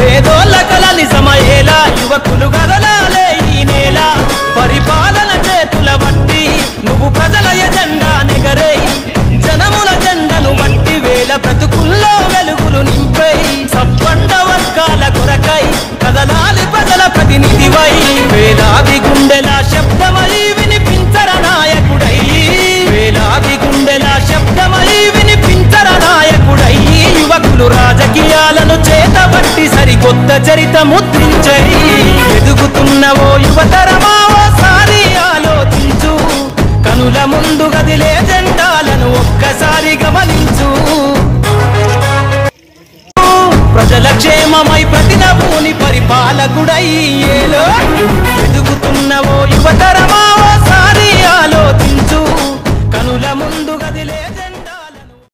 పేదోళ్ళ కల నిజమయ్యేలా యువకులు గదలాలే ఈ నేల పరిపాలన చేతుల బట్టి నువ్వు ప్రజల ఎజెండా నెగరై జనముల జెండను బట్టి వేల బ్రతుకుల్లో వెలుగులు నింపై సబ్బండ వర్గాల కొరకై కదలాలి ప్రజల ప్రతినిధివై వేలాది గుండెల శబ్దమై వినిపించర నాయకుడై వేలాది గుండెల శబ్దమై వినిపించర నాయకుడై యువకులు రాజకీయాలను చేతబట్టి సరికొత్త చరిత ముద్రించై ఎదుగుతున్నవో యువతరమా ఓసారి ఆలోచించు కనుల ముందు గదిలే జెండాలను ఒక్కసారి గమనించు ప్రజల క్షేమమై ప్రతినభూని పరిపాలకుడై ఏలో ఎదుగుతున్నవో యువతరమా ఓసారి ఆలోచించు కనుల ముందు